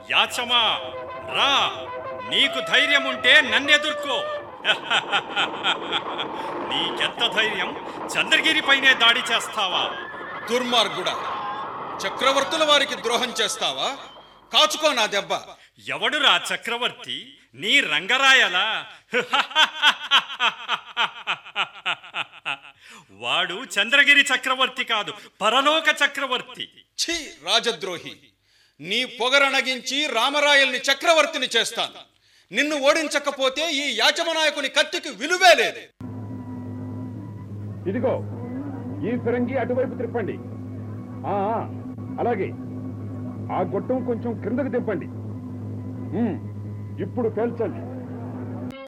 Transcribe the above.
యాచమా రా నీకు ధైర్యం ఉంటే నన్నెదుర్కో నీకెంత ధైర్యం చంద్రగిరిపైనే దాడి చేస్తావా దుర్మార్గుడా చక్రవర్తుల వారికి ద్రోహం చేస్తావా కాచుకో నా దెబ్బ ఎవడురా చక్రవర్తి నీ రంగరాయలా వాడు చంద్రగిరి చక్రవర్తి కాదు పరలోక చక్రవర్తి ఛీ రాజద్రోహి నీ పొగరనగించి రామరాయల్ని చక్రవర్తిని చేస్తాను నిన్ను ఓడించకపోతే ఈ యాచమనాయకుని కత్తికి విలువే లేదు ఇదిగో ఈ ఫిరంగి అటువైపు తిప్పండి ఆ, ఆ, అలాగే ఆ గొట్టం కొంచెం క్రిందకు తిప్పండి ఉమ్, ఇప్పుడు పేల్చండి